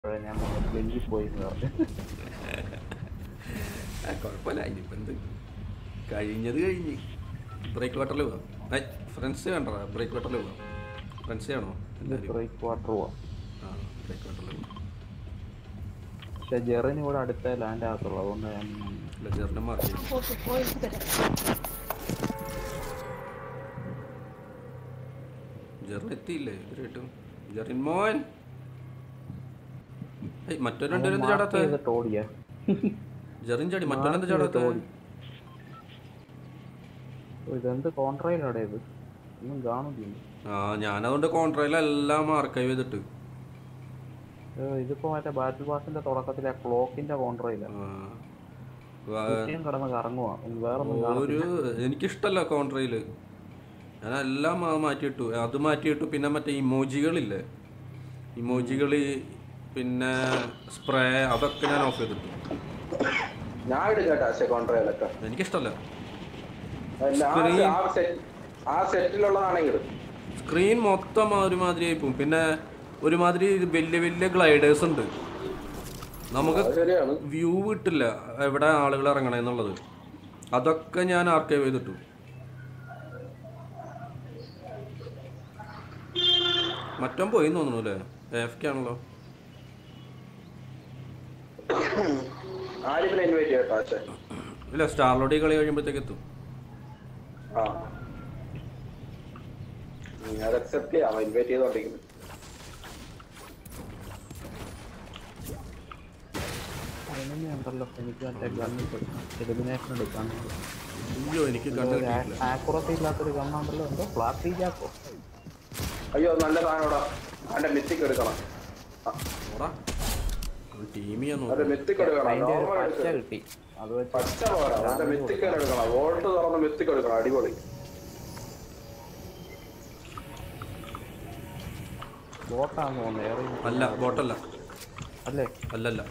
അപ്പോഴേ ഞാൻ ബെഞ്ചിൽ പോയി എന്ന് പറഞ്ഞു ആ കുഴപ്പമില്ല ഇനിയിപ്പോൾ എന്ത് കഴിഞ്ഞത് കഴിഞ്ഞ് ബ്രേക്ക് വാട്ടറിൽ പോവാം ഫ്രണ്ട്സ് വേണ്ട ബ്രേക്ക് വാട്ടറിൽ പോവാം ഫ്രണ്ട്സ് ആണോ എല്ലാവരും ബ്രേക്ക് വാട്ടർ പോവാം ആ ബ്രേക്ക് വാട്ടറിൽ പോവാം പക്ഷെ ജെറിന് ഇവിടെ അടുത്ത ലാൻഡ് ആകത്തുള്ളൂ അതുകൊണ്ട് ഞാൻ അല്ല ജെറിനെ മാർക്ക് ചെയ്യും പോയിട്ട് പോയിട്ട് തരാം ജെറിൻ എത്തിയില്ലേ ഇവരായിട്ടും ജെറിൻ മോൻ ഏയ് മറ്റൊരു രണ്ടുപേരും എന്ത് ചാടാത്ത ചെയ്തിട്ട് ഓടിയാ ജെറിൻ ചാടി മറ്റൊരു എന്ത് Mark ചെയ്തിട്ട് ചാടാത്ത ഓടി. ഓ, ഇതെന്ത് കോൺട്രയിലാടെ ഇത് ഒന്നും കാണുന്നില്ല ആ ഞാനതുകൊണ്ട് കോൺട്രയിലെല്ലാം മാർക്കൈവ് ചെയ്തിട്ട് ഏ, ഇതിപ്പോ മറ്റേ ബാറ്റിൽ പാസിന്റെ തുടക്കത്തിലെ ക്ലോക്കിന്റെ കോൺട്രയിലാണ് ആ. വാ- ചുറ്റിയും കിടന്ന് കറങ്ങുവാ വേറെ ഒന്നും ഒരു എനിക്കിഷ്ടല്ല കോൺട്രയില് ഞാൻ എല്ലാം മാ- മാറ്റിയിട്ടു അത് മാറ്റിയിട്ടു പിന്നെ മറ്റേ ഇമോജികളില്ലേ ഇമോജികൾ പിന്നെ സ്പ്രേ അതൊക്കെ ഞാൻ ഓഫ് ചെയ്തിട്ടു ഞാൻ എടുക്കട്ടെ പക്ഷെ കോൺട്രയിലൊക്കെ എനിക്കിഷ്ടല്ല അല്ല, ആ Screen. ആ സെറ്റ് ആ സെറ്റിലുള്ളതാണെങ്കിൽ സ്ക്രീൻ മൊത്തം ഒരുമാതിരി ആയിപ്പോവും പിന്നെ ഒരുമാതിരി വലിയ വലിയ ഗ്ലൈഡേഴ്സ് ഉണ്ട് നമുക്ക് അത് ശരിയാണ് വ്യൂ കിട്ടില്ല എവിടെ ആളുകൾ ഇറങ്ങണേ എന്നുള്ളത് അതൊക്കെ ഞാൻ ആർക്കൈവ് ചെയ്തിട്ടു മറ്റോ പോയി തോന്നുന്നു അല്ലേ എഫ് കെ ആണല്ലോ ആരിഫിനെ ഇൻവൈറ്റ് ചെയ്യട്ടോ പക്ഷെ ഇല്ല സ്റ്റാർലോഡ് കളി കഴിയുമ്പോഴത്തേക്ക് എത്തും ആ ഉം, അത് അക്സെപ്റ്റ് ചെയ്യാം ഇൻവൈറ്റ് ചെയ്തോണ്ടിരിക്കുന്നു ഉണ്ടല്ലോ എനിക്ക് മറ്റേ ഗണ്ണ് എലിമിനേഷൻ എടുക്കാൻ അയ്യോ എനിക്ക് കണ്ടു കിട്ടിയില്ല ആക്യുറസി ഇല്ലാത്തൊരു ഗണ്ണുണ്ടല്ലോ എന്തോ ഫ്ലാപ്പി ജാക്കോ അയ്യോ നല്ല സാധനോടാ അവന്റെ മിത്തിക്ക് എടുക്കണം ഓടാ ടീം ചെയ്യാൻ അത് മിത്തിക്ക് എടുക്കണം അതിന്റെ ഒരു നോർമൽ പച്ച എടുക്കണം കിട്ടി അത് വെച്ച് പച്ച പോരാ അവന്റെ മിത്തിക്ക് എടുക്കണം വോൾട്ട് തുറന്ന് മിത്തിക്ക് എടുക്കണം അടിപൊളി ബോട്ടാന്ന് തോന്നുന്നു ഏറെ അല്ല ബോട്ടല്ല അല്ലേ അല്ലല്ല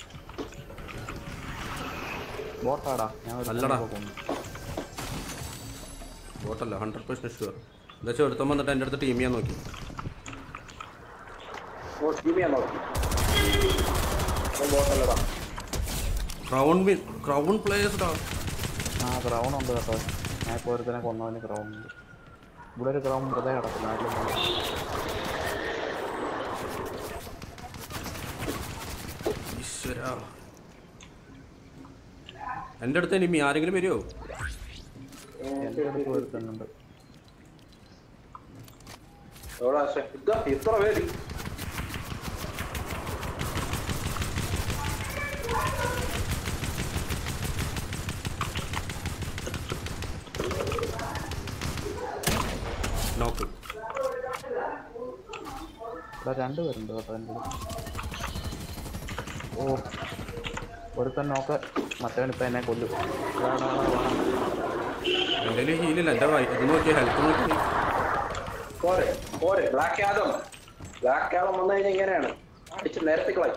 ബോട്ടാടാ ഞാൻ ഒരു അല്ലടാ. സംഭവം കൊന്നു. ബോട്ടല്ല ഹൺഡ്രഡ് പെർസെൻറ്റ് ഷുവർ എന്താ വെച്ചാൽ ഒരുത്തം വന്നിട്ട് എൻ്റെ അടുത്ത് ടീം ചെയ്യാൻ നോക്കി ഓ ടീം ചെയ്യാൻ നോക്കി ബോട്ടല്ലടാ ക്രൗൺ വിൻ ക്രൗൺ പ്ലേയേഴ്സ് ആ ക്രൗൺ ഉണ്ട് കേട്ടോ ഞാൻ ഇപ്പോൾ ഒരുത്തനെ കൊന്നവന് ക്രൗൺ ഉണ്ട് ഇവിടെ ഒരു ക്രൗൺ വെറുതെ കിടക്കും നാട്ടിലും ഈശ്വര എൻ്റെ അടുത്ത് ഇനി ആരെങ്കിലും വരുമോ എൻ്റെ അടുത്ത് ഒരുത്തനുണ്ട് എവിടെ പക്ഷെ ഇതാ ഇത്ര പേര് നോക്ക് ഇവിടെ രണ്ട് പേരുണ്ട് കേട്ടോ എൻ്റെ അടുത്ത് ഓ ഒരുത്തൻ നോക്ക് മറ്റവനിപ്പോൾ എന്നെ കൊല്ലും എടാ, എടാ, എടാ, എടാ. എൻ്റെ കയ്യിൽ ഹീലില്ല എൻ്റെ വൈ- ഇത് നോക്കിയാൽ ഹെൽത്ത് നോക്കി പോരെ പോരെ ബ്ലാക്ക് ആദം ബ്ലാക്ക് ആദം വന്നു കഴിഞ്ഞാൽ ഇങ്ങനെയാണ് അടിച്ച് നേരത്തെ കളയും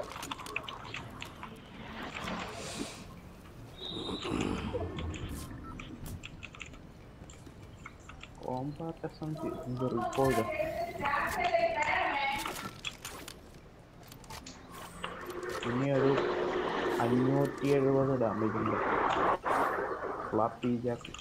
കോമ്പാറ്റ് എസ് എം ജി എന്ത് റീകോയില് ഇനി ഒരു അഞ്ഞൂറ്റി എഴുപത് ഡാമേജ് ഉണ്ട് ഫ്ലാപ്പി ജാക്ക്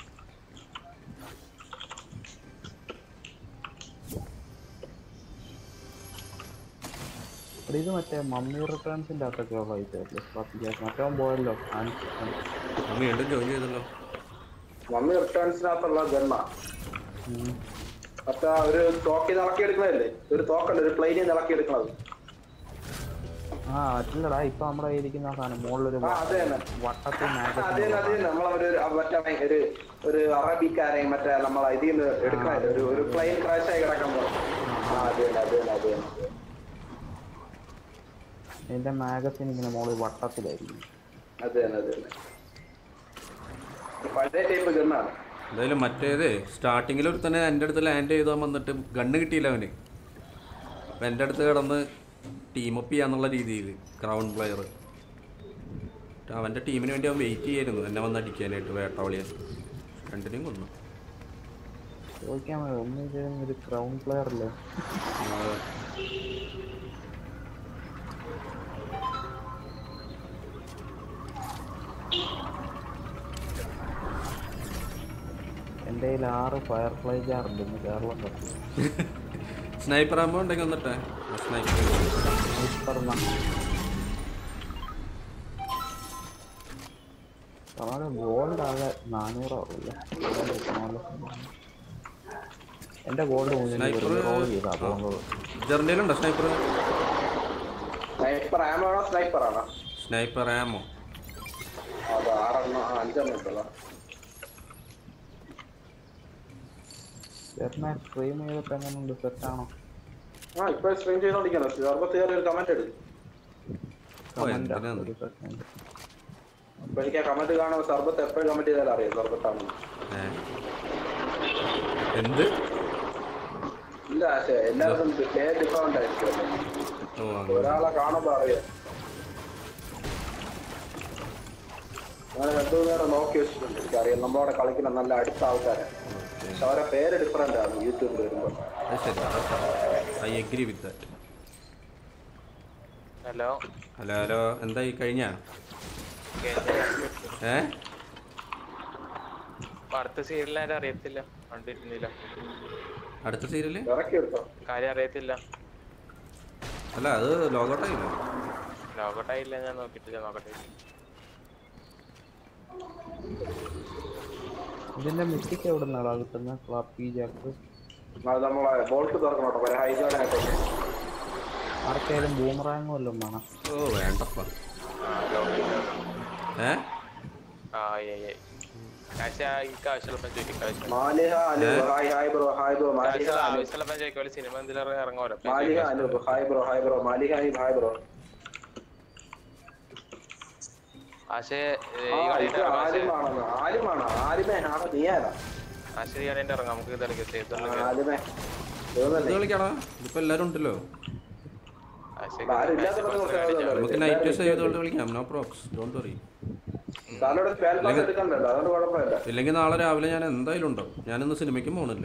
എടാ, ഇത് മറ്റേ മമ്മി റിട്ടേൺസിൻ്റെ അകത്തൊക്കെ ഫൈറ്റ് ആയില്ലേ ഫ്ലാപ്പി ജാക്ക് മറ്റവൻ പോയല്ലോ ആൻസ് ഞാൻ വീണ്ടും ജോയിൻ ചെയ്തല്ലോ മമ്മി റിട്ടേൺസിനകത്തുള്ള ഗണ്ണ ഉം. മറ്റേ ഒരു തോക്കി നിളക്കിയെടുക്കണല്ലേ ഒരു തോക്കുണ്ട് ഒരു പ്ലെയിനിൽ നിളക്കിയെടുക്കണത് ആ അല്ലടാ ഇപ്പൊ നമ്മുടെ കയ്യിരിക്കുന്ന ആ സാധനം മുകളിലൊരു ആ അത് തന്നെ വട്ടത്തിൽ അത് തന്നെ അത് മാഗസിൻ തന്നെ നമ്മളൊരു മറ്റേ ഒരു ഒരു അറബിക്കാരെയും മറ്റേ നമ്മൾ ഇതിൽ നിന്ന് എടുക്കണ ഒരു ഒരു പ്ലെയിൻ ക്രാഷ് ആയി കിടക്കുമ്പോൾ ആ അത് തന്നെ അത് തന്നെ അത് തന്നെ ഇതിന്റെ മാഗസിൻ ഇങ്ങനെ മുകളിൽ വട്ടത്തിലായിരിക്കും അത് തന്നെ അത് തന്നെ പഴയ ടൈപ്പ് ഗണ്ണാണ് എന്തായാലും മറ്റേത് സ്റ്റാർട്ടിങ്ങിൽ ഒരു തന്നെ എൻ്റെ അടുത്ത് ലാൻഡ് ചെയ്താൽ വന്നിട്ട് ഗണ്ണ് കിട്ടിയില്ല അവന് അപ്പം എൻ്റെ അടുത്ത് കിടന്ന് ടീം അപ്പ് ചെയ്യാന്നുള്ള രീതിയിൽ ക്രൗൺ പ്ലെയർ അവൻ്റെ ടീമിന് വേണ്ടി അവൻ വെയിറ്റ് ചെയ്യായിരുന്നു എന്നെ വന്ന് അടിക്കാനായിട്ട് വേട്ടാവളിയാൻ രണ്ടിനെയും കൊന്നു ചോദിക്കാൻ മതി ഒന്നും ചെയ്യുന്ന ഒരു ക്രൗൺ പ്ലെയർ അല്ലേ ആ, എൻ്റെ കയ്യിൽ ആറ് ഫയർ ഫ്ലൈ ജാറുണ്ട് ഇന്ന് കേരളം കത്തി സ്നൈപ്പർ ആകുമ്പോൾ ഉണ്ടെങ്കിൽ വന്നിട്ടെ സ്നൈപ്പർ പറഞ്ഞ നമ്മുടെ ഗോൾഡ് ആകെ നാനൂറാവില്ല എൻ്റെ ഗോൾഡ് Sniper- റോൾ ചെയ്താ പോകുന്നത് ജെർണ്ടയിലുണ്ടോ സ്നൈപ്പർ സ്നൈപ്പർ ആമോ ആണോ സ്നൈപ്പർ ആണോ സ്നൈപ്പർ ആമോ അത് ആറെണ്ണം ആ, അഞ്ചെണ്ണം ഉണ്ടല്ലോ ചേട്ടനെ സ്ട്രീം ചെയ്തിട്ട് എങ്ങനെയുണ്ട് സെറ്റാണോ ആ ഇപ്പൊ സ്ട്രീം ചെയ്തോണ്ടിരിക്കണം സർബത്ത് കയറി ഒരു കമന്റ് എടുക്കും കമന്റ് എന്തിനാണ്? ഒരു സെക്കൻഡ് അപ്പൊ എനിക്ക് ആ കമന്റ് കാണുമ്പോൾ സർബത്ത് എപ്പോഴും കമന്റ് ചെയ്താൽ അറിയാം സർബത്താണെന്ന് ഏ. എന്ത് ഇല്ല പക്ഷേ എല്ലാവർക്കും പേര് ഡിഫറെന്റ് ആയിരിക്കും ഓ അങ്ങനെ ഒരാളെ കാണുമ്പോ അറിയാം ഞാൻ രണ്ടു നേരം നോക്കി വെച്ചിട്ടുണ്ട് എനിക്കറിയാം നമ്മളവിടെ കളിക്കുന്ന നല്ല അടുത്ത ആൾക്കാരെ പക്ഷെ അവരെ പേര് ഡിഫറെന്റ് ആണ് യൂട്യൂബിൽ വരുമ്പോൾ അത് ശരി I agree with that hello hello hello എന്തായി കഴിഞ്ഞാ ഏ അടുത്ത സീരിയലാരും അറിയത്തില്ല കണ്ടിരുന്നില്ല അടുത്ത സീരിയല് ഇറക്കി എടുത്തോ കാര്യം അറിയത്തില്ല അല്ല അത് ലോഗൗട്ടായില്ല ലോകട്ടായില്ല ഞാൻ നോക്കിയിട്ടില്ല നോക്കട്ടെ ഇതിന്റെ മിസ്റ്റിക്ക് എവിടെ നിന്നാടാ കിട്ടുന്ന ഫ്ലാപ്പി ജാക്ക് അത് നമ്മളെ ബോൾട്ട് തുറക്കണം കേട്ടോ ഹൈഗാർഡായിട്ട് ആർക്കായാലും ബൂമറാങ്ങും വല്ലതും വേണം ഓ വേണ്ടപ്പ ആ ലോകയിൽ ഏ ആ ഏ ഏ കാശ എനിക്ക് ആവശ്യമുള്ളപ്പം ചോദിക്കും ആവശ്യം Maliha Anoop hi hi bro hi bro Maliha Anoop ആവശ്യമുള്ളപ്പം ചോദിക്കും സിനിമ എന്തെങ്കിലും ഇറങ്ങുമല്ലോ Maliha Anoop hi bro hi bro Maliha hi bro ആശേ ആ ഇത് ആലിമാണെന്ന് ആലിമാണോ ആലിമേ ആണോ നീയാണോ ആശ ഈ കളിന്റെ ഇറങ്ങാം നമുക്ക് ഇത് കളിക്കാം ആ, ചെയ്തോളൂ ആലിമേ ഇത് ഇതൊന്നല്ലേ കളിക്കാടാ ഇതിപ്പോ എല്ലാരും ഉണ്ടല്ലോ ആശ ആരും ഇല്ലാത്ത നമുക്ക് നൈറ്റ് സേവ് ചെയ്തോണ്ട് കളിക്കാം നോ പ്രോബ്സ് ഡോണ്ട് വറി താനോട് സ്പെയർ പാസ് എടുക്കണ്ടല്ലോ അതുകൊണ്ട് കുഴപ്പമില്ല ഇല്ലെങ്കിൽ നാളെ രാവിലെ ഞാൻ എന്തായാലും ഉണ്ടാവും ഞാനിന്ന് സിനിമയ്ക്കും പോകണില്ല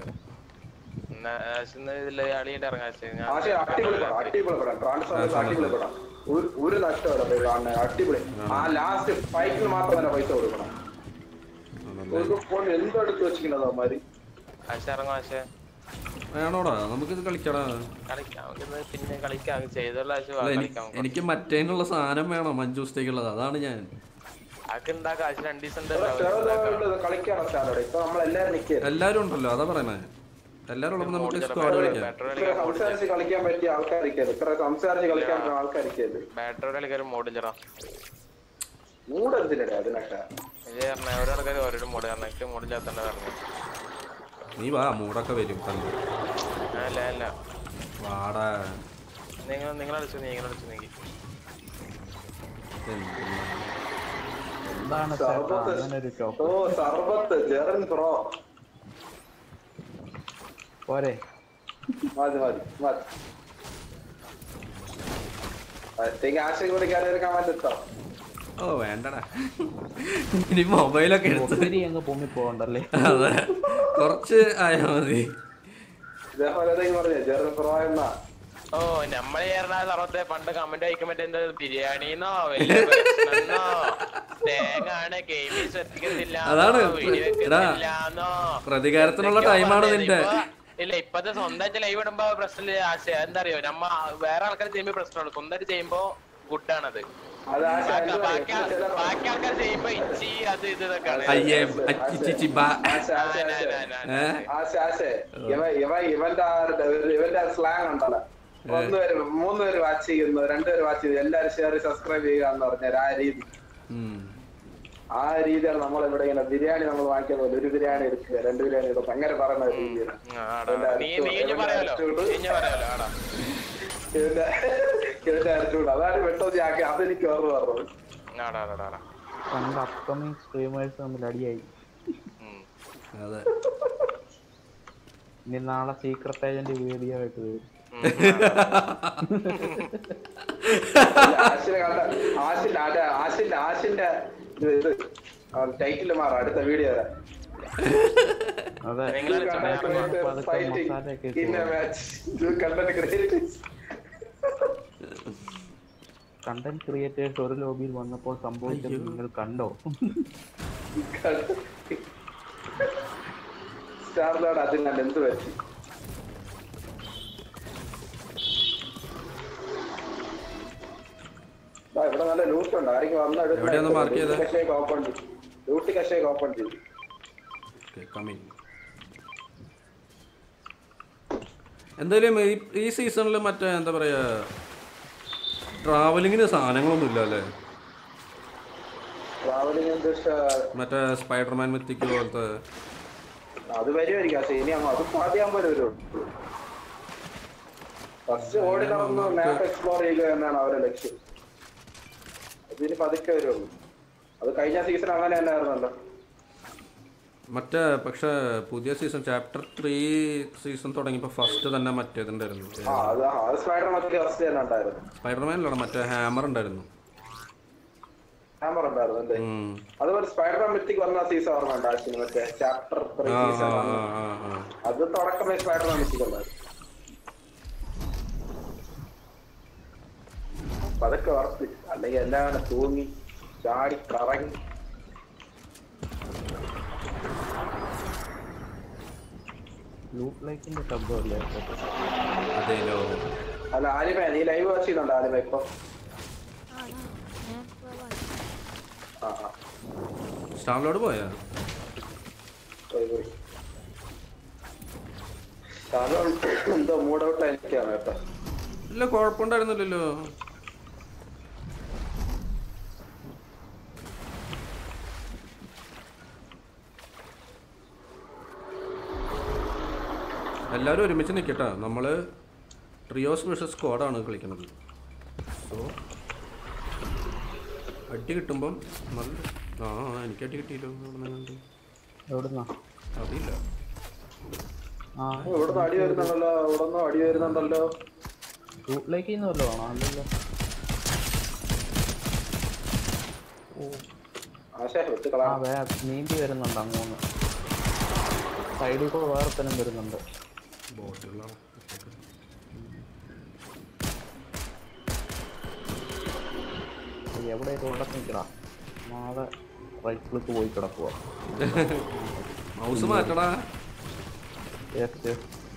ഇതില് അളിയുടെ ഇറങ്ങാം ആശ ഞാൻ ആശയ അടിപൊളി പടം അടിപൊളി പടം ട്രാൻസ്ഫോമേഴ്സ് അടിപൊളി പടം ഒരു- ഒരു നഷ്ടമല്ല പോയി കാണുന്നത് അടിപൊളി ആ ലാസ്റ്റ് ഫൈറ്റിന് മാത്രം തന്നെ പൈസ കൊടുക്കണം ഒരു ഫോൺ എന്തെടുത്ത് വെച്ചിരിക്കുന്നത് അവന്മാര് ആശ ഇറങ്ങും ആശ വേണോടാ നമുക്കിത് കളിക്കടാ കളിക്കാം നമുക്കിന്ന് പിന്നെ കളിക്കാം ചെയ്തോളൂ ആശ അല്ല എനി- കളിക്കാം എനിക്ക് മറ്റേനുള്ള സാധനം വേണം അഞ്ചു ദിവസത്തേക്കുള്ളത് അതാണ് ഞാൻ അതൊക്കെ ഉണ്ടാക്കാം ആശ രണ്ട് ദിവസം ചെറുതായിട്ട് കളിക്കാണ് സ്റ്റാൻഡേർഡ് ഇപ്പൊ നമ്മളെല്ലാരും നിൽക്കുക എല്ലാരും ഉണ്ടല്ലോ അതാ പറയണേ എല്ലാരും ഉള്ളപ്പോ നമുക്ക് സ്ക്വാഡ് കളിക്കാം ബാറ്ററി ഇത്ര സംസാരിച്ച് കളിക്കാൻ പറ്റിയ ആൾക്കാരിക്കരുത് ഇത്ര സംസാരിച്ച് കളിക്കാൻ പറ്റുന്ന ആൾക്കാരിക്കരുത് ബാറ്ററി കളിക്കാരും മോഡില്ലറാ മൂഡ് എന്തിനടേ അതിനൊക്കെ ഇത് പറഞ്ഞ ഓരോ ആൾക്കാർ ഓരോ മോഡ് കാരണം എനിക്ക് മോഡില്ലാത്തന്നെ പറഞ്ഞു നീ വാ മൂടൊക്കെ വരും കണ്ടു അല്ല അല്ല വാടാ നിങ്ങൾ നിങ്ങൾ അടിച്ചു നീ നിങ്ങൾ അടിച്ചു നീങ്ങി എന്തിനാ? എന്താണ് ചേട്ടാ അങ്ങനെ ഒരു ടോപ്പ് ഓ സർബത്ത് ജെറൻ ബ്രോ പോരെ മതി മതി മതി അത്തേക്ക് ആശയം കുടിക്കാതെ ഒരു കമന്റ് ഇട്ടോ ഓ വേണ്ടടാ ഇനി മൊബൈലൊക്കെ എടുത്ത് ഒത്തിരി അങ്ങ് പൊങ്ങി പോകണ്ടല്ലേ അതെ കുറച്ച് ആയാ മതി ഇതേപോലെ ഏതെങ്കിലും പറഞ്ഞേ ജെറൻ ബ്രോ എന്നാ ഓ നമ്മൾ ചേർന്ന സർവത്തെ പണ്ട് കമന്റ് അയക്കാൻ പറ്റും എന്താ ബിരിയാണിന്നോ വലിയ ഭക്ഷണമെന്നോ തേങ്ങാണ് ഗെയിമിൽ ശ്രദ്ധിക്കുന്നില്ല അതാണ് വീഡിയോ എടാ, വെക്കുന്നില്ലാന്നോ പ്രതികാരത്തിനുള്ള എന്തൊക്കെയോ ടൈമാണ് പറഞ്ഞത്. നിന്റെ ഇപ്പൊ- ഇല്ല ഇപ്പത്തെ സ്വന്തമായിട്ട് ലൈവ് ഇടുമ്പോ പ്രശ്നമില്ല ആശയ എന്താ അറിയോ നമ്മ വേറെ ആൾക്കാർ ചെയ്യുമ്പോ പ്രശ്നമുള്ളൂ സ്വന്തമായിട്ട് ചെയ്യുമ്പോ ഗുഡാണത് അത് ആശ എന്ത് ബാക്കി പറയാ? ആൾ- ചില- ബാക്കി ആൾക്കാർ ചെയ്യുമ്പോ ഇച്ചി അത് ഇത് ഇതൊക്കെയാണ് അയ്യേ അച്ചിച്ചി ബാ ആശ ആ, ആശ ന, ആശ ന, ന, ന. ഏ ആശ ആശ ഇവ ഇവ ഇവന്റെ ആ ഒരു- ഇവന്റെ സ്ലാങ് ഉണ്ടല്ലോ ഒന്ന് പേര് മൂന്ന് പേര് വാച്ച് ചെയ്യുന്നു രണ്ടുപേര് വാച്ച് ചെയ്യുന്നു എല്ലാരും ഷെയർ സബ്സ്ക്രൈബ് ചെയ്യുക എന്ന് പറഞ്ഞാൽ ആ രീതി ഉം. ആ രീതിയാണ് നമ്മൾ ഇവിടെ ഇങ്ങനെ ബിരിയാണി നമ്മൾ വാങ്ങിക്കുന്ന പോലെ ഒരു ബിരിയാണി എടുക്കുക രണ്ട് ബിരിയാണി എടുക്കുക അങ്ങനെ പറയുന്ന ഒരു രീതിയാണ് ആ, ആടാ. നീ നീ ഇഞ്ഞ് പറയാലോ നീ ഇഞ്ഞ് പറയാലോ ആടാ ഇവന്റെ ഇവന്റെ അരച്ചൂട് അതാണ് പെട്ടെന്ന് ആക്കി അതെനിക്ക് ഓർമ്മ പറഞ്ഞത് ആടാ ആടാ ആടാ പണ്ട് അപ്കമിങ് സ്ട്രീമേഴ്സ് തമ്മിൽ അടിയായി ഉം. അതെ ഇനി നാളെ സീക്രട്ട് ഏജന്റ് വീഡിയോ ആയിട്ട് വരും ഉം. ആശിനെ കണ്ട ആശിന്റെ അതെ ആശിന്റെ ആശിന്റെ ഇത് ഇത് ടൈറ്റിൽ മാറാം അടുത്ത വീഡിയോ വരാം അതെ നിങ്ങൾ കളിച്ചോണ്ട് ഞാൻ ഇറങ്ങുവാ. പതുക്കെ ഫൈറ്റിംഗ് മസാലയൊക്കെ ഇൻ എ ഇട്ട് match content create content creators ഒരു ലോബിയിൽ വന്നപ്പോൾ സംഭവിച്ചത് നിങ്ങൾ കണ്ടോ സ്റ്റാറിലോട് അതിൽ ഞാൻ എന്ത് പറ്റി ദാ ഇവിടെ നല്ല ലൂട്ട് ഉണ്ട് ആരെങ്കിലും വന്ന എവിടെയാന്ന് mark ചെയ്തത്? കഷയൊക്കെ ഓപ്പൺ ചെയ്തു ലൂട്ട് കഷയൊക്കെ ഓപ്പൺ ചെയ്തു ഓക്കെ കമ്മിങ് എന്തായാലും ഈ ഈ സീസണിൽ മറ്റേ എന്താ പറയുക ട്രാവലിങ്ങിന് സാധനങ്ങളൊന്നും ഇല്ല അല്ലേ ട്രാവലിംഗ് എന്താ മറ്റേ സ്പൈഡർമാൻ മിത്തിക്ക് പോലത്തെ അത് വരുമായിരിക്കും പക്ഷെ ഇനി അങ്ങ് അത് ആദ്യം പോലെ വരുള്ളൂ ഫസ്റ്റ് ഓടി നടന്ന് മാപ്പ് എക്സ്പ്ലോർ ചെയ്യുക എന്നാണ് അവരുടെ ലക്ഷ്യം അതിന് പതുക്കെ വരുള്ളൂ അത് കഴിഞ്ഞ സീസൺ അങ്ങനെ തന്നെ ആയിരുന്നല്ലോ മറ്റേ പക്ഷേ പുതിയ സീസൺ ചാപ്റ്റർ ത്രീ സീസൺ തുടങ്ങിയപ്പോൾ ഫസ്റ്റ് തന്നെ ആ മറ്റേതുണ്ടായിരുന്നു അത് ആ, അത് സ്പൈഡർ മറ്റേ ഫസ്റ്റ് തന്നെ ഉണ്ടായിരുന്നു സ്പൈഡർമാൻ അല്ല മറ്റേ ഹാമർ ഉണ്ടായിരുന്നു ഹാമർ ഉണ്ടായിരുന്നു അല്ലേ ഉം. അതുപോലെ സ്പൈഡർമാൻ മിത്തിക്ക് വന്ന സീസൺ ഓർമ്മയുണ്ട് ആശിന് മറ്റേ ചാപ്റ്റർ ത്രീ ആ സീസൺ ആ ആ ആ ആ അത് തുടക്കമേ സ്പൈഡർമാൻ മിത്തിക്ക് ഉണ്ടായിരുന്നു അപ്പൊ അതൊക്കെ ഉറപ്പ് അല്ലെങ്കിൽ എല്ലാം തൂങ്ങി ചാടി കറങ്ങി ലൂട്ട് ലൈക്കിന്റെ ശബ്ദമല്ലേ അതേലോ അല്ല ആലിമ നീ ലൈവ് വാച്ച് ചെയ്യുന്നുണ്ട് ആലിമ ഇപ്പൊ ആണോ ഞാൻ പോവാണ് ആ ആ സ്റ്റാമിലോട് പോയാ പോയി പോയി കാരണം എന്തോ മൂഡ് ഔട്ട് എനിക്കാണ് കേട്ടോ ഇല്ല കുഴപ്പമുണ്ടായിരുന്നില്ലല്ലോ എല്ലാവരും ഒരുമിച്ച് നിൽക്കട്ടെ നമ്മൾ ട്രിയോസ് വേഴ്സസ് സ്ക്വാഡാണ് കളിക്കുന്നത് സോ അടി കിട്ടുമ്പം നല്ല ആ ആ, എനിക്ക് അടി കിട്ടിയല്ലോ അവിടെ നിന്നുണ്ട് എവിടുന്നാ അതില്ല ആ ഇവിടുന്ന് അടി വരുന്നുണ്ടല്ലോ ഇവിടുന്ന് അടി വരുന്നുണ്ടല്ലോ ലൂട്ട് ലൈക്കിൽ നിന്ന് വല്ലതും ആണോ അല്ലല്ലോ ആശേ വിട്ട് ആ കളാ വേ നീന്തി വരുന്നുണ്ട് അങ്ങോന്ന് സൈഡിൽ കൂടെ വേറെ തന്നെ വരുന്നുണ്ട് ബോട്ടുകളാണ് എവിടെ ഇവിടെ നിൽക്കടാ നാളെ റൈറ്റ് ക്ലിക്ക് പോയി കിടക്കുക മൗസ് മാറ്റടാ ജസ്റ്റ്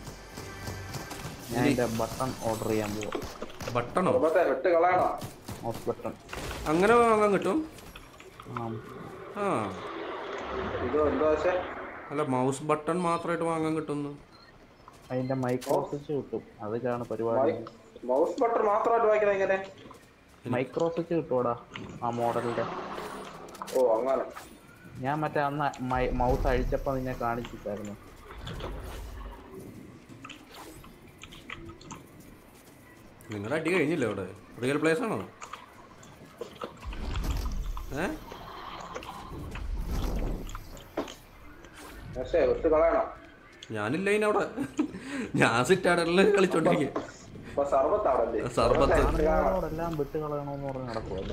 ഞാൻ എൻ്റെ ബട്ടൺ ഓർഡർ ചെയ്യാൻ പോവാം ബട്ടണോ കുടുംബത്തെ വിട്ട് കളയണോ മൗസ് ബട്ടൺ അങ്ങനെ വാങ്ങാൻ കിട്ടും ആ ആ ഇത് എന്തോ ആശേ അല്ല മൗസ് ബട്ടൺ മാത്രമായിട്ട് വാങ്ങാൻ കിട്ടുന്നു അതിൻ്റെ മൈക്രോ സ്വിച്ച് കിട്ടും അതൊക്കെയാണ് പരിപാടി മൗസ് ബട്ടൺ മാത്രമായിട്ട് വായിക്കണം എങ്ങനെ മൈക്രോ സ്വിച്ച് കിട്ടുവാടാ ആ മോഡലിൻ്റെ ഓ അങ്ങനെ ഞാൻ മറ്റേ അന്ന് മൗസ് അഴിച്ചപ്പോൾ നിന്നെ കാണിച്ചിട്ടായിരുന്നു നിങ്ങളുടെ അടി കഴിഞ്ഞില്ലേ അവിടെ റിയൽ പ്ലേസ് ആണോ ഏ ആശേ വിട്ട് കളയണോ ഞാനില്ല ഇതിനവിടെ ഞാൻ സിറ്റാടലിൽ കളിച്ചോണ്ടിരിക്കുക ഇപ്പൊ സർബത്താണല്ലേ സർബത്ത്. ആണുങ്ങളോടെല്ലാം വിട്ട് കളയണമെന്ന് പറഞ്ഞ് നടക്കുമല്ലോ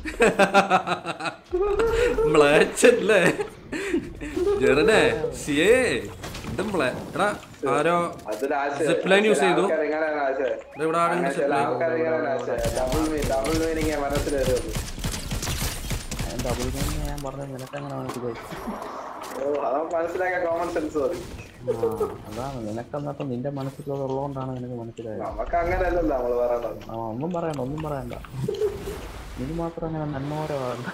മ്ലേച്ചല്ലേ ജെറനെ സിയേ ഇതും മ്ലേ എടാ ആരോ അതിൽ ആശേ Zip line use ചെയ്തു. എങ്ങനെയാണ് ആശേ ദേ ഇവിടെ ആരെങ്കിലും അങ്ങനെ zip ചില line- ആൾക്കാർ എങ്ങനെയാണ് ആശേ ഡബിൾ മീ ഡബിൾ മീനിങ് മനസ്സിൽ വരുന്നത് ഡബിൾ മീനിങ് ഞാൻ പറഞ്ഞത് നിനക്കങ്ങനെ മനസ്സിലായി ഓ അത് മനസ്സിലാക്കാൻ കോമൺ സെൻസ് മതി ആ അതാണ് നിനക്കെന്നപ്പോ നിന്റെ മനസ്സിലുള്ളത് ഉള്ളതുകൊണ്ടാണ് നിനക്ക് മനസ്സിലായത് നമുക്ക് അങ്ങനെയല്ലല്ലോ നമ്മള് പറയണത് ആ ഒന്നും പറയണ്ട ഒന്നും പറയണ്ട നീ മാത്രം അങ്ങനെ നന്മോരെ വേണ്ട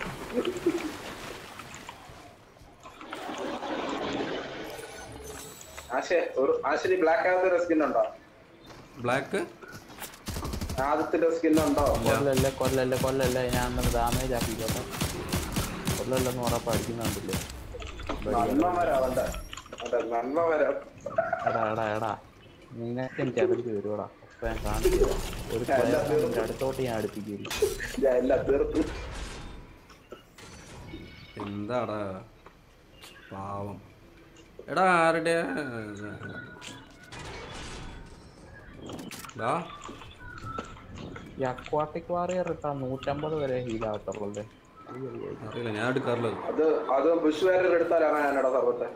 ആശേ ഒരു ആശരി ബ്ലാക്ക് ആദ്യത്തിന്റെ സ്കിൻ ഉണ്ടോ ബ്ലാക്ക് ആദ്യത്തിന്റെ സ്കിൻ ഉണ്ടോ കൊല്ലല്ലേ കൊല്ലല്ലേ കൊല്ലല്ലേ ഞാൻ അന്ന് ഡാമേജ് ആക്കിക്കോട്ടെ കൊല്ലല്ലെന്ന് പറഞ്ഞപ്പോ അടിക്കുന്നുണ്ടല്ലേ നന്മ വരാ അവന്റെ അതെ നന്മ വരാ എടാ എടാ എടാ നിനക്ക് എനിക്ക് അതിലേക്ക് വരുവാടാ അപ്പൊ ഞാൻ കാണിച്ചു ഒരു player നെ നിന്റെ അടുത്തോട്ട് ഞാൻ അടുപ്പിക്കില്ല ഞാൻ എല്ലാം തീർത്തു എന്താടാ പാവം എടാ ആരുടെ ഡാ ഈ അക്വാട്ടിക് വാറിയർ ഇട്ടാ നൂറ്റമ്പത് വരെ ഹീൽ ആകത്തുള്ളൂ അല്ലേ അറിയില്ല ഞാൻ എടുക്കാറുള്ളത് അത് അത് ബുഷ് വേറെ എടുത്താൽ അങ്ങനെയാണോ സർവത്തെ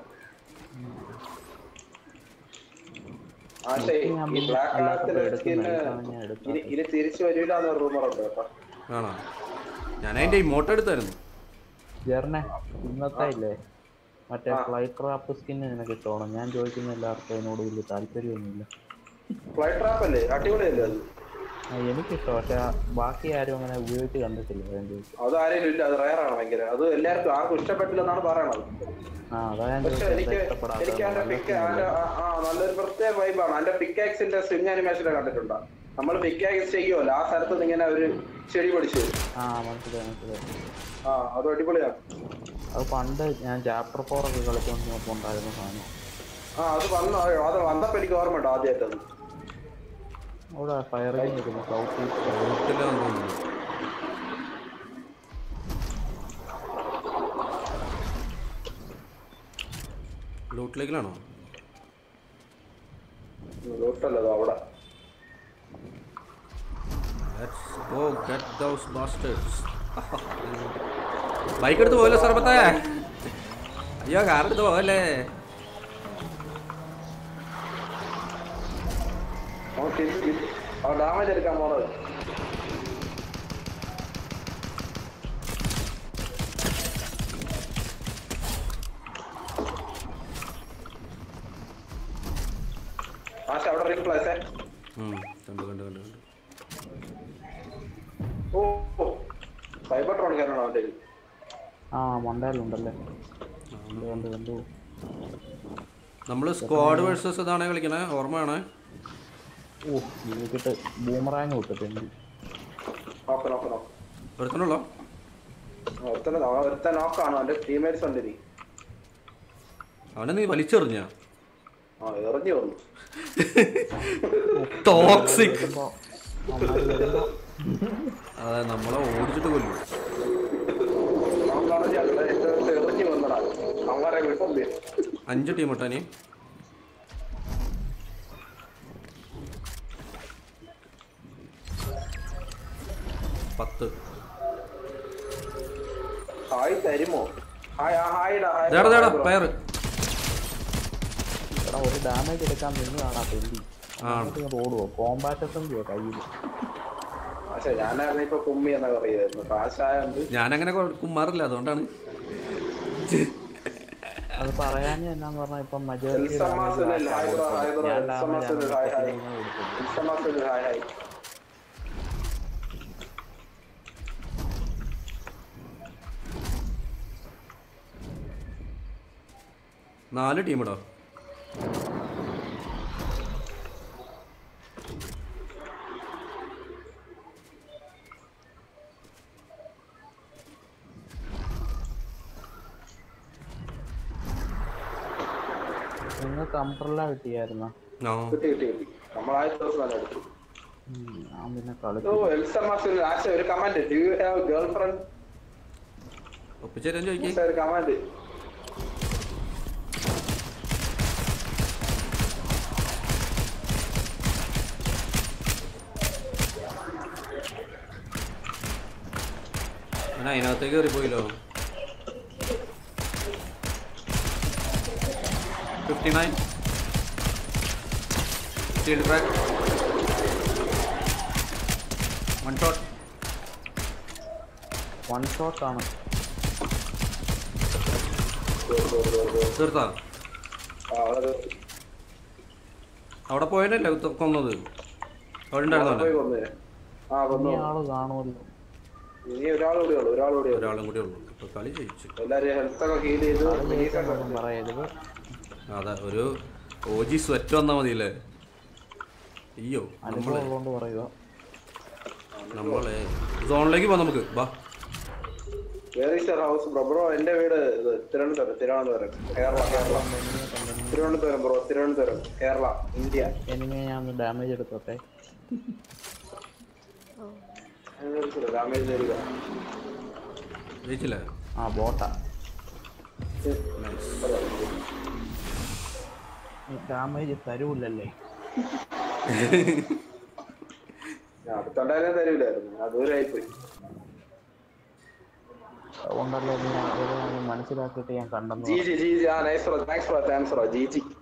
ആശേ ഞാൻ ഈ ബ്ലാക്ക് അല്ലാത്തപ്പോ ആദ്യത്തിന്റെ എടുക്കുന്ന സ്കിന്ന് ഐറ്റാണ് ഞാൻ എടുത്തത്. ഇനി ഇനി തിരിച്ചു വരില്ല എന്ന് റൂമർ ഉണ്ട് കേട്ടോ ആണോ ഞാൻ അതിൻ്റെ ഇമോട്ട് എടുത്തായിരുന്നു ജെറിനെ ഇന്നത്തെ ഇല്ലേ മറ്റേ ആ. ഫ്ലൈ ട്രാപ്പ് സ്കിൻ നിനക്ക് ഇഷ്ടമാണോ ഞാൻ ചോദിക്കുന്ന എല്ലാവർക്കും അതിനോട് വലിയ താല്പര്യമൊന്നുമില്ല ഫ്ലൈ ട്രാപ്പ് അല്ലേ അടിപൊളിയല്ലേ അത് ആ, എനിക്കിഷ്ടം പക്ഷെ ആ ബാക്കി ആരും അങ്ങനെ ഉപയോഗിച്ച് കണ്ടിട്ടില്ല ഞാൻ ചോദിച്ചു അത് ആരെങ്കിലും ഇല്ല അത് റയറാണ് ഭയങ്കര അത് എല്ലാവർക്കും ആർക്കും ഇഷ്ടപ്പെട്ടില്ലെന്നാണ് പറയണത് ആ അതാ ഞാൻ പക്ഷെ ചോദിച്ചത് എനിക്ക് ഇഷ്ടപ്പെടാത്ത എനിക്ക് അതിന്റെ പിക്ക് ആ നല്ലൊരു പ്രത്യേക വൈബാണ് അതിന്റെ പിക്കാക്സിന്റെ സ്വിങ് അനിമേഷൻ കണ്ടിട്ടുണ്ടോ നമ്മൾ പിക്കാക്സ് ചെയ്യുമല്ലോ ആ സ്ഥലത്ത് നിന്ന് ഇങ്ങനെ ഒരു ചെടി പിടിച്ചു വരും. ആ മനസ്സിലായി മനസ്സിലായി ആ അത് അടിപൊളിയാണ് അത് പണ്ട് ഞാൻ ചാപ്റ്റർ ഫോർ ഒക്കെ കളിച്ചുകൊണ്ടിരുന്നപ്പോൾ ഉണ്ടായിരുന്ന സാധനം ആ അത് വന്ന അത് വന്നപ്പോ എനിക്ക് ഓർമ്മയുണ്ട് ആദ്യമായിട്ട് അത് അവിടെ ഫയറിങ് നിൽക്കുന്നു സൗത്ത് ഈസ്റ്റ് വീട്ടിലാന്ന് തോന്നുന്നു ലൂട്ടിലേക്കിലാണോ ലോട്ടല്ലോ അത് അവിടെ Let's go get those bastards. Bike എടുത്ത് പോയല്ലോ സർബത്തെ അയ്യോ കാർ എടുത്ത് പോകല്ലേ അവൻ തിരിച്ച് തിരിച്ച് അവൻ ഡാമേജ് എടുക്കാൻ പോണത് ആശ അവിടെ റിംഗ് പ്ലേസേ ഉം, കണ്ടു കണ്ടു കണ്ടു കണ്ടു ഓ സൈബർ ട്രോൺ കയറണം അവൻ്റെ കയ്യിൽ. ആ മണ്ടയിലുണ്ടല്ലേ കണ്ടു കണ്ടു കണ്ടു നമ്മൾ സ്ക്വാഡ് വേഴ്സസ് ഇതാണ് കളിക്കണേ ഓർമ്മയാണ് ഓ ഇതിട്ട് ബൂമറാങ് വിട്ടിട്ടുണ്ട് നോക്ക് നോക്ക് നോക്ക് ഒരുത്തനുള്ളോ ഒരുത്തനെ ഒരുത്തൻ നോക്കാണ് അവന്റെ ടീമേറ്റ്സ് ഉണ്ട് ഇനി അവനെ നീ വലിച്ചെറിഞ്ഞ ആ എറിഞ്ഞു വന്നു ടോക്സിക് വരുമ്പോ നന്നായി വരുമ്പോ അതെ നമ്മളെ ഓടിച്ചിട്ട് കൊല്ലും അവൻ പറഞ്ഞല്ല എറിഞ്ഞു വന്നടാ അവന്മാരെ വിട്ടല്ലേ അഞ്ച് ടീം ഇട്ടാനി പത്ത് ഹായ് തരുമോ ഹായ് ആ ഹായിടാ ഹായ് ദേടാ ദേടാ ബ്രോ. പയറ് എടാ ഒരു ഡാമേജ് എടുക്കാൻ നിന്ന് കാണാ തെണ്ടി ആണ് ഓടുവോ കോമ്പാറ്റസും കയ്യിൽ പക്ഷെ ഞാനായിരുന്നു ഇപ്പൊ കുമ്മി എന്നാ പറയുമായിരുന്നു കാശായുണ്ട് ഞാനങ്ങനെ കൊ- കുമ്മാറില്ല അതുകൊണ്ടാണ് അത് പറയാൻ എന്നാന്ന് പറഞ്ഞാൽ ഇപ്പം മജോറിറ്റി എൽസമാസിനിൽ ഹായ് ബ്രോ ഹായ് ബ്രോ ഞാൻ എൽസമാസിനിൽ ഹായ് ഹായ് ഡാമേജ് എൽസമാസിനിൽ ഹായ് ഹായ് നാല് ടീമിടോ നിങ്ങൾക്ക് അംബ്രല്ല കിട്ടിയായിരുന്നോ ആ കിട്ടി കിട്ടി കിട്ടി നമ്മളായ ദിവസം തന്നെ എടുത്തു ഉം, ഞാൻ പിന്നെ ഓ കളിച്ചു എൽസമാസിനിൽ ആശ ഒരു comment do you have girlfriend ഒപ്പിച്ചേരാൻ ചോദിക്കേ ഒരു കമന്റ് ഞാൻ അതിനകത്തേക്ക് കയറിപ്പോയില്ലോ fifty nine steel track one shot one shot ആണ് തീർത്താ ആ അത് അവിടെ പോയതല്ലേ കൊന്നത് അവിടെ ഉണ്ടായിരുന്നോ പോയി കൊന്നേ ആ കൊന്നു ഇനി ആള് കാണുമല്ലോ ഇനി ഒരാളുകൂടെ ഉള്ളു ഒരാളുകൂടെ ഉള്ളു ഒരാളും കൂടി ഉള്ളൂ ഇപ്പൊ കളി ജയിച്ചു എല്ലാരും ഹെൽത്ത് ഒക്കെ ഹീൽ ചെയ്ത് ആള് release ഒക്കെ ജയിക്കാനൊന്നും പറയരുത് അതെ ഒരു ഓജി സ്വെറ്റ് വന്നാ മതിയല്ലേ അയ്യോ അനുഭവം നമ്മളെ ഉള്ളതുകൊണ്ട് പറയുക നമ്മളെ സോണിലേക്ക് പോവാം നമുക്ക് വാ where is your house bro bro എന്റെ വീട് ഇത് തിരുവനന്തപുരം തിരുവനന്തപുരം കേരള കേരള തിരുവനന്തപുരം ബ്രോ തിരുവനന്തപുരം കേരള ഇന്ത്യ എനിമയെ ഞാൻ ഒന്ന് ഡാമേജ് എടുത്തോട്ടെ ഡാമേജ് തരിക ജയിച്ചില്ലേ ആ ബോട്ടാ ഈ ഡാമേജ് തരൂല്ലല്ലേ ഞാൻ അടുത്തുണ്ടായാലും തരൂലായിരുന്നു ഞാൻ ദൂരമായിപ്പോയി അതുകൊണ്ടല്ലേ നീ അത് മനസ്സിലാക്കിയിട്ട് ഞാൻ കണ്ടെന്ന് ജി ജി ജി ജി ആ nice bro thanks bro thanks bro G G